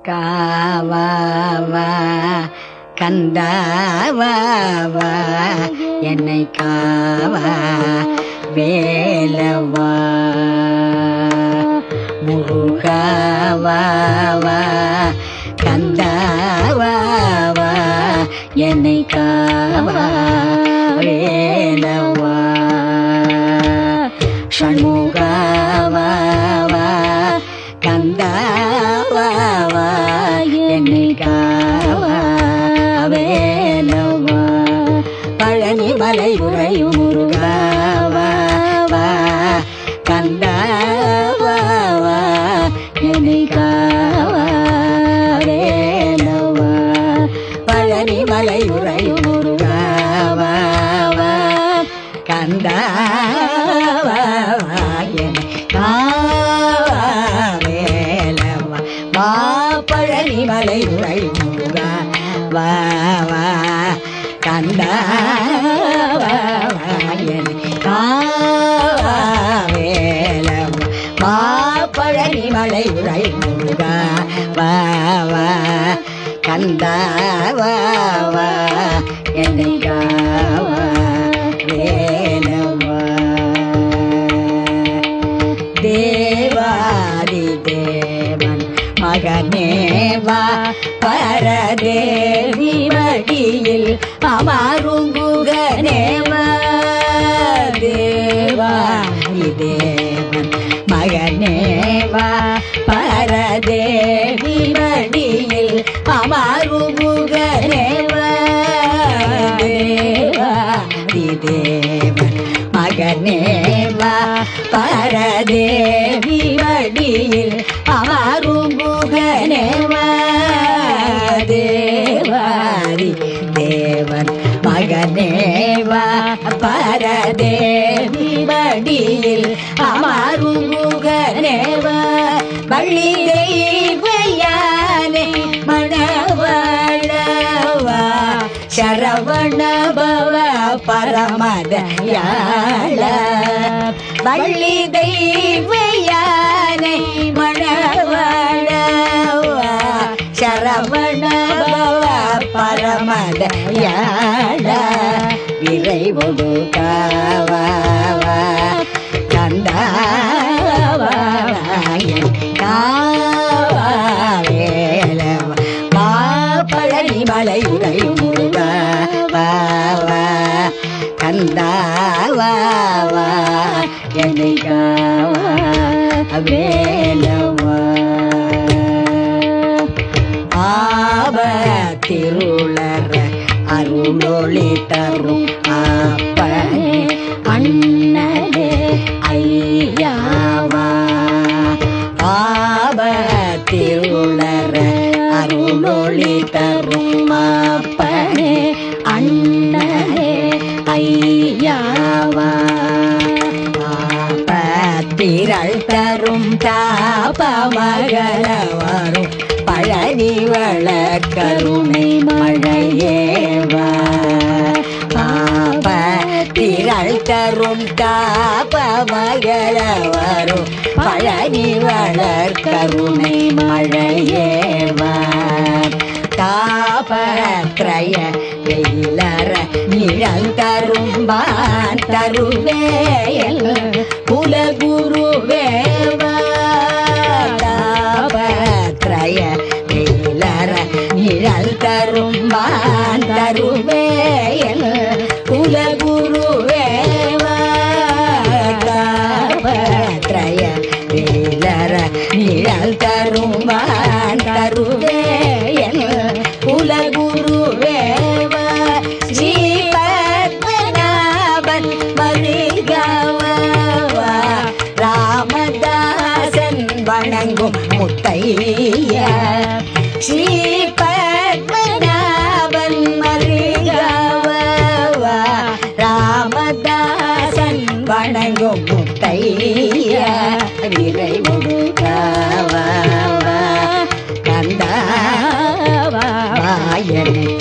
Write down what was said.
காவா வா கந்தாவா வா என்னை காவா வேலவா முருகாவா வா கந்தாவா வா என்னை காவா வேலவா ஷண்முகாவா வா கந்தாவா வா என்னை காவா வேலவா பழனி மலை உறையும் முருகாவா வா கந்தாவா வா என்னை காவா வேலவா பழனி மலை உறையும் முருகாவா வா கந்தாவா வா என்னை காவா வேலவா வா பழனி மலை உறையும் முருகா வா வா கந்தாவா வா என்னை காவா வேலவா வா பழனி மலை உறையும் முருகா வா வா கந்தாவா வா என்னை காவா வேலவா தேவாதி தேவன் மகனேவா பரதேவி மடியில் அமருங்குகனேவா தேவாதி தேவன் மகனேவா பரதேவி மடியில் அமருங்குகனேவா தேவாதி தேவன் மகனேவா பரதேவி வடியில் அமருமுகனேவா தேவாரி தேவன் மகனேவா பரதேவி வடியில் அமருமுகனேவா வள்ளி தெய்வயானே மணவளவா சரவண பவ பரமதயாள வள்ளி தெய்வயானை மணவளவா சரவண பவ பரமதயாள விரைவொடு காவா கந்தாவா காவா வேலவா மா பழனி மலை உடை முருகா வா வா கந்தாவா வா என்னை காவா வேலவா ஆபத்திருளர அருளொளி தரும் அப்பனே அண்ணனே ஐயாவா ஆபத்திருளர அருளொளி தரும் அப்பனே அண்ணனே ஐயாவா திரள் தரும் தாப மகள வரும் பழனி வள கருணை மழையேவா பாப திரள் தரும் தாப மகள வரும் பழனி வளர் கருணை மழையேவா தாபத்ரய வெயிலற நிழல் தரும்பான் தருவேயல் குலகுருவேவா தாபத்ரய வெயிலற நிழல் தரும்பான் தருவேயல் குலகுருவேவா தாபத்ரய வேலர நிழல் தருமான் தருவேயல் குலகுருவேவா ஸ்ரீ பத்மநாபன் மருகவா ராமதாசன் வணங்கும் முத்தையா ஸ்ரீ பத்மநாபன் மருகவா ராமதாசன் வணங்கும் முத்தையா விரை முருகாவா கந்தாவா என்னை